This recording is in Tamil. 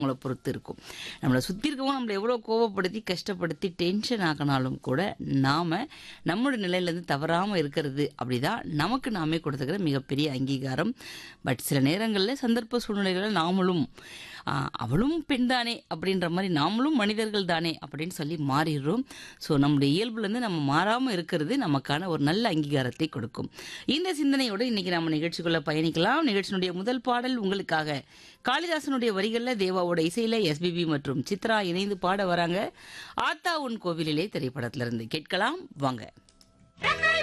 உங்களை பொறுத்து இருக்கும் நம்மளை சுற்றி இருக்கவங்க நம்மளை எவ்வளோ கோவப்படுத்தி கஷ்டப்படுத்தி டென்ஷன் ஆக்கினாலும் கூட நாம் நம்மளோட நிலையிலேருந்து தவறாமல் இருக்கிறது அப்படிதான் நமக்கு நாமே கொடுத்துக்கிற மிகப்பெரிய அங்கீகாரம் பட் சில நேரங்களில் சந்தர்ப்ப சூழ்நிலைகளில் நாமளும் ஆ, அவளும் பெண் தானே அப்படின்ற மாதிரி நாமளும் மனிதர்கள் தானே அப்படின்னு சொல்லி மாறிடுறோம் ஸோ நம்முடைய இயல்புலேருந்து நம்ம மாறாமல் இருக்கிறது நமக்கான ஒரு நல்ல அங்கீகாரத்தை கொடுக்கும் இந்த சிந்தனையோடு இன்னைக்கு நம்ம நிகழ்ச்சிக்குள்ள பயணிக்கலாம் நிகழ்ச்சியினுடைய முதல் பாடல் உங்களுக்காக காளிதாசனுடைய வரிகளில் தேவாவோட இசையில எஸ்பிபி மற்றும் சித்ரா இணைந்து பாட வராங்க ஆத்தா உன் கோவிலிலே திரைப்படத்திலிருந்து கேட்கலாம் வாங்க